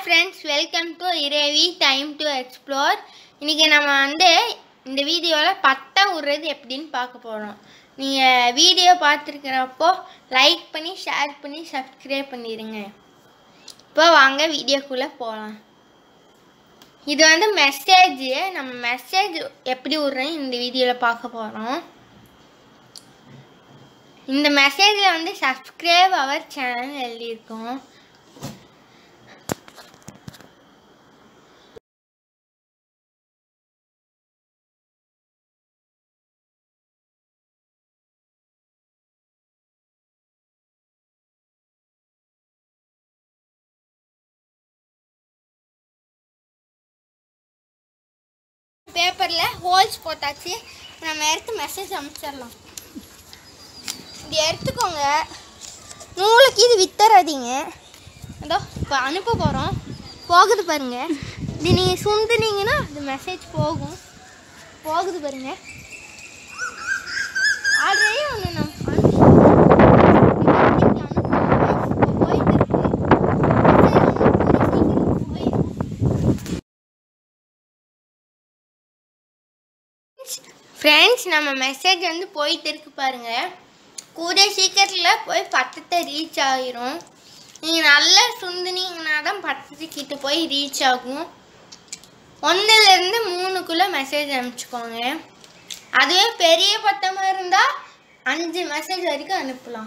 Friends welcome to Ravi time to explore இன்னைக்கு நம்ம வந்து இந்த வீடியோவில் பட்டை விடுறது எப்படின்னு பார்க்க போகிறோம் நீங்கள் வீடியோ பார்த்துருக்கிறப்போ லைக் பண்ணி ஷேர் பண்ணி சப்ஸ்கிரைப் பண்ணிடுங்க இப்போ வாங்க வீடியோக்குள்ளே போகலாம் இது வந்து மெசேஜ் நம்ம மெசேஜ் எப்படி விட்றோம் இந்த வீடியோவில் பார்க்க போகிறோம் இந்த மெசேஜில் வந்து சப்ஸ்கிரைப் அவர் சேனல் எழுதியிருக்கோம் பேப்பரில் ஹோல்ஸ் போட்டாச்சு நம்ம எடுத்து மெசேஜ் அனுப்பிச்சிடலாம் இது எடுத்துக்கோங்க நூலுக்கு இது வித்தராதீங்க அதோ இப்போ அனுப்ப போகிறோம் போகுது பாருங்க இது நீங்கள் சுண்டுனீங்கன்னா அது மெசேஜ் போகும் போகுது பாருங்க ஆல்ரெடி ஒன்று நம்ம அனுப்பிச்சிட்டோம். இது எப்படி அனுப்பணும்? இப்போ போயிட்டு இருக்கு. message வந்து கூடிய சீக்கிரம் போயிடும். ஃப்ரெண்ட்ஸ் நம்ம மெசேஜ் வந்து போயிட்டு இருக்கு பாருங்க கூடிய சீக்கிரத்தில் போய் பட்டத்தை ரீச் ஆகிரும் நீங்கள் நல்லா சுந்துனீங்கன்னா தான் பட்டத்துக்கிட்ட போய் ரீச் ஆகும் ஒன்றுலேருந்து மூணுக்குள்ளே மெசேஜ் அனுப்பிச்சுக்கோங்க அதுவே பெரிய பட்டமாக இருந்தால் அஞ்சு மெசேஜ் வரைக்கும் அனுப்பலாம்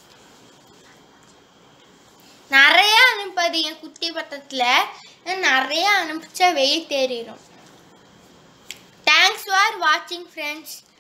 நிறைய அனுப்பாதீங்க குட்டி பட்டத்தில் நிறைய அனுப்பிச்சா வெயிட் ஏறிடும் தேங்க்ஸ் ஃபார் வாட்சிங் ஃப்ரெண்ட்ஸ்